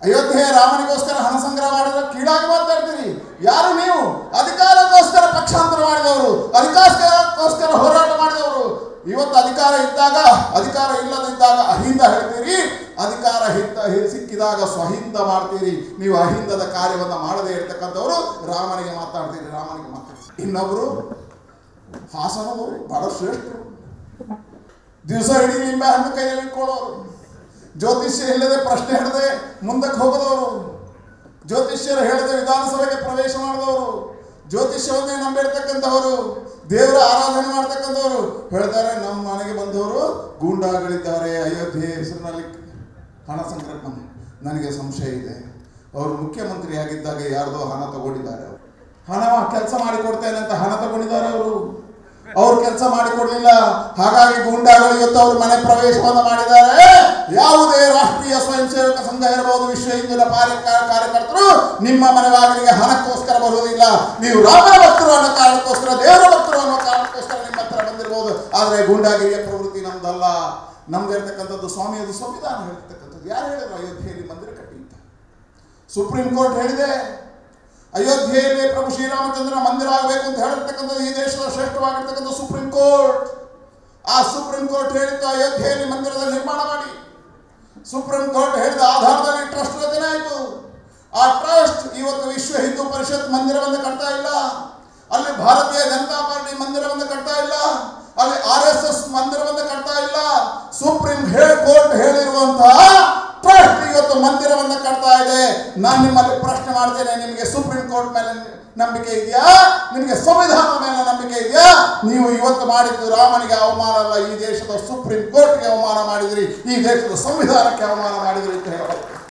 ಅಯೋಧ್ಯೆ ರಾಮನಿಗೋಸ್ಕರ ಹಣ ಸಂಗ್ರಹ ಮಾಡಿದ್ರೆ ಕೀಳಾಗಿ ಮಾತಾಡ್ತೀರಿ ಯಾರು ನೀವು ಅಧಿಕಾರಕ್ಕೋಸ್ಕರ ಪಕ್ಷಾಂತರ ಮಾಡಿದವರು ಅಧಿಕಾರಕ್ಕೋಸ್ಕರ ಹೋರಾಟ ಮಾಡಿದವರು ಇವತ್ತು ಅಧಿಕಾರ ಇದ್ದಾಗ ಅಧಿಕಾರ ಇಲ್ಲದಿದ್ದಾಗ ಅಹಿಂದ ಹೇಳ್ತೀರಿ ಅಧಿಕಾರ ಹಿತ್ತ ಸಿಕ್ಕಿದಾಗ ಸ್ವಹಿಂದ ಮಾಡ್ತೀರಿ ನೀವು ಅಹಿಂದದ ಕಾರ್ಯವನ್ನು ಮಾಡದೇ ಇರ್ತಕ್ಕಂಥವ್ರು ರಾಮನಿಗೆ ಮಾತಾಡ್ತೀರಿ ರಾಮನಿಗೆ ಮಾತಾಡ್ತೀರಿ ಇನ್ನೊಬ್ರು ಹಾಸನದವರು ಬಹಳ ಶ್ರೇಷ್ಠರು ದಿವಸ ಇಡೀ ನಿಂಬೆ ಹಣ್ಣು ಕೈಯಲ್ಲಿ ಇಟ್ಕೊಳ್ಳೋರು ಜ್ಯೋತಿಷ್ಯ ಇಲ್ಲದೆ ಪ್ರಶ್ನೆ ಹಿಡದೆ ಮುಂದಕ್ಕೆ ಹೋಗದವರು ಜ್ಯೋತಿಷ್ಯರು ಹೇಳದೆ ವಿಧಾನಸಭೆಗೆ ಪ್ರವೇಶ ಮಾಡಿದವರು ಜ್ಯೋತಿಷ್ಯವನ್ನೇ ನಂಬಿರ್ತಕ್ಕಂಥವರು ದೇವರ ಆರಾಧನೆ ಮಾಡ್ತಕ್ಕಂಥವರು ಹೇಳ್ತಾರೆ ನಮ್ಮ ಮನೆಗೆ ಬಂದವರು ಗೂಂಡಾಗಳಿದ್ದಾರೆ ಅಯೋಧ್ಯೆ ಹೆಸರಿನಲ್ಲಿ ಹಣ ಸಂಗ್ರಹ ಬಂದು ನನಗೆ ಸಂಶಯ ಇದೆ ಅವರು ಮುಖ್ಯಮಂತ್ರಿ ಆಗಿದ್ದಾಗ ಯಾರ್ದೋ ಹಣ ತಗೊಂಡಿದ್ದಾರೆ ಅವರು ಹಣ ಕೆಲಸ ಮಾಡಿಕೊಡ್ತೇನೆ ಅಂತ ಹಣ ತಗೊಂಡಿದ್ದಾರೆ ಅವರು ಅವ್ರು ಕೆಲಸ ಮಾಡಿಕೊಡ್ಲಿಲ್ಲ ಹಾಗಾಗಿ ಗೂಂಡಾಗಳು ಇವತ್ತು ಅವ್ರ ಮನೆ ಪ್ರವೇಶವನ್ನು ಮಾಡಿದ್ದಾರೆ ಯಾವುದೇ ರಾಷ್ಟ್ರೀಯ ಸ್ವಯಂ ಸೇವಕ ಸಂಘ ಇರಬಹುದು ವಿಶ್ವ ಹಿಂದುಳ ಕಾರ್ಯ ಕಾರ್ಯಕರ್ತರು ನಿಮ್ಮ ಮನೆ ಬಾಗಿಲಿಗೆ ಹಣಕ್ಕೋಸ್ಕರ ಬರುವುದಿಲ್ಲ ನೀವು ರಾಮನ ಭಕ್ತರು ಅನ್ನೋ ಕಾರಣಕ್ಕೋಸ್ಕರ ದೇವರ ಭಕ್ತರು ಅನ್ನೋ ಕಾರಣಕ್ಕೋಸ್ಕರ ನಿಮ್ಮ ಹತ್ರ ಬಂದಿರಬಹುದು ಆದರೆ ಗೂಂಡಾಗಿರಿಯ ಪ್ರವೃತ್ತಿ ನಮ್ದಲ್ಲ ನಮ್ದಿರ್ತಕ್ಕಂಥದ್ದು ಸ್ವಾಮಿಯದು ಸಂವಿಧಾನ ಹೇಳ್ತಕ್ಕಂಥದ್ದು ಯಾರು ಹೇಳಿದ್ರು ಅಯೋಧ್ಯೆಯಲ್ಲಿ ಮಂದಿರ ಕಟ್ಟಿ ಅಂತ ಸುಪ್ರೀಂ ಕೋರ್ಟ್ ಹೇಳಿದೆ ಅಯೋಧ್ಯೆಯಲ್ಲಿ ಪ್ರಭು ಶ್ರೀರಾಮಚಂದ್ರನ ಮಂದಿರ ಆಗಬೇಕು ಅಂತ ಹೇಳಿರ್ತಕ್ಕಂಥದ್ದು ಈ ದೇಶದ ಶ್ರೇಷ್ಠವಾಗಿರ್ತಕ್ಕಂಥ ಸುಪ್ರೀಂ ಕೋರ್ಟ್ ಆ ಸುಪ್ರೀಂ ಕೋರ್ಟ್ ಹೇಳಿತ್ತು ಅಯೋಧ್ಯೆಯಲ್ಲಿ ಮಂದಿರದ ನಿರ್ಮಾಣ ಮಾಡಿ ಸುಪ್ರೀಂ ಕೋರ್ಟ್ ಹೇಳಿದ ಆಧಾರದಲ್ಲಿ ಟ್ರಸ್ಟ್ ರಚನೆ ಆಯಿತು ಆ ಟ್ರಸ್ಟ್ ಇವತ್ತು ವಿಶ್ವ ಹಿಂದೂ ಪರಿಷತ್ ಮಂದಿರವನ್ನು ಕಟ್ತಾ ಇಲ್ಲ ಅಲ್ಲಿ ಭಾರತೀಯ ಜನತಾ ಪಾರ್ಟಿ ಮಂದಿರವನ್ನು ಕಟ್ತಾ ಇಲ್ಲ ಅಲ್ಲಿ ಆರ್ ಎಸ್ ಎಸ್ ಮಂದಿರವನ್ನು ಕಟ್ತಾ ಇಲ್ಲ ಸುಪ್ರೀಂ ಕೋರ್ಟ್ ಹೇಳಿರುವಂತಹ ಟ್ರಸ್ಟ್ ಇವತ್ತು ಮಂದಿರವನ್ನು ಕಟ್ತಾ ಇದೆ ನಾನು ನಿಮ್ಮಲ್ಲಿ ಪ್ರಶ್ನೆ ಮಾಡ್ತೇನೆ ನಿಮಗೆ ಸುಪ್ರೀಂ ಕೋರ್ಟ್ ಮೇಲೆ ನಂಬಿಕೆ ಇದೆಯಾ ನಿಮಗೆ ಸಂವಿಧಾನದ ಮೇಲೆ ನಂಬಿಕೆ ಇದೆಯಾ ನೀವು ಇವತ್ತು ಮಾಡಿದ್ದು ರಾಮನಿಗೆ ಅವಮಾನ ಅಲ್ಲ ಈ ದೇಶದ ಸುಪ್ರೀಂ ಕೋರ್ಟ್ಗೆ ಅವಮಾನ ಮಾಡಿದ್ರಿ ಈ ದೇಶದ ಸಂವಿಧಾನಕ್ಕೆ ಅವಮಾನ ಮಾಡಿದ್ರಿ ಅಂತ ಹೇಳಬಹುದು